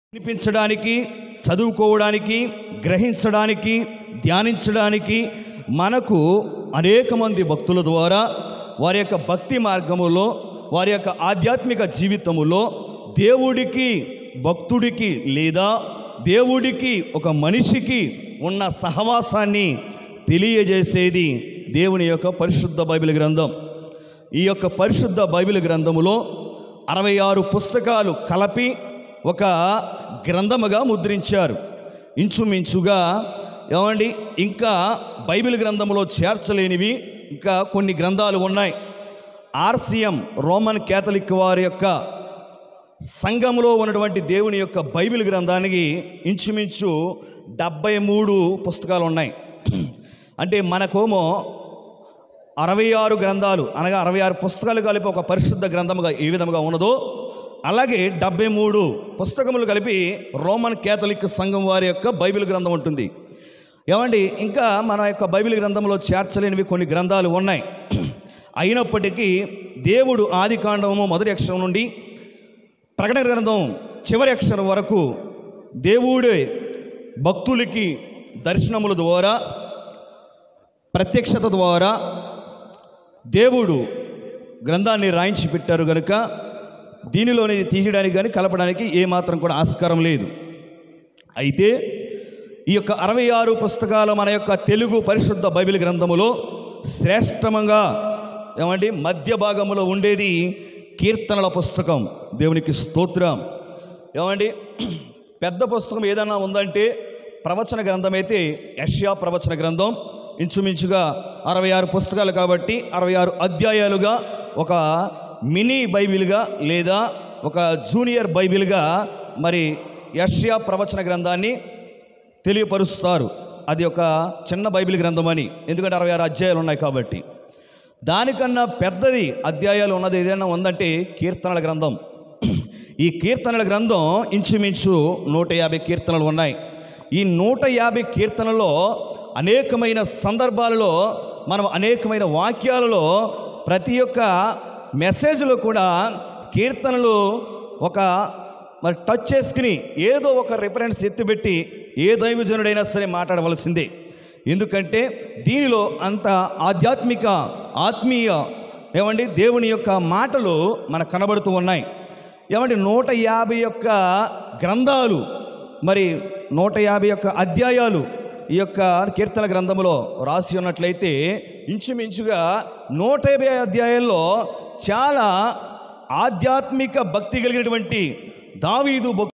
వినిపించడానికి చదువుకోవడానికి గ్రహించడానికి ధ్యానించడానికి మనకు అనేక మంది భక్తుల ద్వారా వారి యొక్క భక్తి మార్గములో వారి యొక్క ఆధ్యాత్మిక జీవితములో దేవుడికి భక్తుడికి లేదా దేవుడికి ఒక మనిషికి ఉన్న సహవాసాన్ని తెలియజేసేది దేవుని యొక్క పరిశుద్ధ బైబిల్ గ్రంథం ఈ యొక్క పరిశుద్ధ బైబిల్ గ్రంథములో అరవై ఆరు పుస్తకాలు కలిపి ఒక గ్రంథముగా ముద్రించారు ఇంచుమించుగా ఏమండి ఇంకా బైబిల్ గ్రంథములో చేర్చలేనివి ఇంకా కొన్ని గ్రంథాలు ఉన్నాయి ఆర్సిఎం రోమన్ క్యాథలిక్ వారి యొక్క సంఘంలో ఉన్నటువంటి దేవుని యొక్క బైబిల్ గ్రంథానికి ఇంచుమించు డెబ్బై మూడు పుస్తకాలు ఉన్నాయి అంటే మనకోమో అరవై ఆరు గ్రంథాలు అనగా అరవై ఆరు పుస్తకాలు కలిపి ఒక పరిశుద్ధ గ్రంథముగా ఏ విధముగా ఉన్నదో అలాగే డెబ్బై మూడు పుస్తకములు కలిపి రోమన్ క్యాథలిక్ సంఘం వారి యొక్క బైబిల్ గ్రంథం ఉంటుంది ఏమండి ఇంకా మన యొక్క బైబిల్ గ్రంథంలో చేర్చలేనివి కొన్ని గ్రంథాలు ఉన్నాయి అయినప్పటికీ దేవుడు ఆది కాండము మొదటి అక్షరం నుండి ప్రకటన గ్రంథం చివరి అక్షరం వరకు దేవుడే భక్తులకి దర్శనముల ద్వారా ప్రత్యక్షత ద్వారా దేవుడు గ్రంథాన్ని రాయించి పెట్టారు కనుక దీనిలోని తీయడానికి కానీ కలపడానికి ఏమాత్రం కూడా ఆస్కారం లేదు అయితే ఈ యొక్క అరవై ఆరు పుస్తకాల మన యొక్క తెలుగు పరిశుద్ధ బైబిల్ గ్రంథములో శ్రేష్టమంగా ఏమండి మధ్య భాగంలో ఉండేది కీర్తనల పుస్తకం దేవునికి స్తోత్రం ఏమండి పెద్ద పుస్తకం ఏదైనా ఉందంటే ప్రవచన గ్రంథం అయితే యష్యా ప్రవచన గ్రంథం ఇంచుమించుగా అరవై ఆరు పుస్తకాలు కాబట్టి అరవై ఆరు అధ్యాయాలుగా ఒక మినీ బైబిల్గా లేదా ఒక జూనియర్ బైబిల్గా మరి యష్యా ప్రవచన గ్రంథాన్ని తెలియపరుస్తారు అది ఒక చిన్న బైబిల్ గ్రంథం అని ఎందుకంటే అరవై ఆరు అధ్యాయాలు ఉన్నాయి కాబట్టి దానికన్నా పెద్దది అధ్యాయాలు ఉన్నది ఏదైనా ఉందంటే కీర్తనల గ్రంథం ఈ కీర్తనల గ్రంథం ఇంచుమించు నూట యాభై కీర్తనలు ఉన్నాయి ఈ నూట యాభై కీర్తనలో అనేకమైన సందర్భాలలో మనం అనేకమైన వాక్యాలలో ప్రతి ఒక్క మెసేజ్లో కూడా కీర్తనలు ఒక మరి టచ్ చేసుకుని ఏదో ఒక రిఫరెన్స్ ఎత్తిపెట్టి ఏ దైవజనుడైనా సరే మాట్లాడవలసిందే ఎందుకంటే దీనిలో అంత ఆధ్యాత్మిక ఆత్మీయ ఏమండి దేవుని యొక్క మాటలు మనకు కనబడుతూ ఉన్నాయి ఏమంటే నూట యాభై యొక్క గ్రంథాలు మరి నూట యాభై యొక్క అధ్యాయాలు ఈ యొక్క కీర్తన గ్రంథములో రాసి ఉన్నట్లయితే ఇంచుమించుగా నూట యాభై అధ్యాయాల్లో చాలా ఆధ్యాత్మిక భక్తి కలిగినటువంటి దావీదు భక్తుడు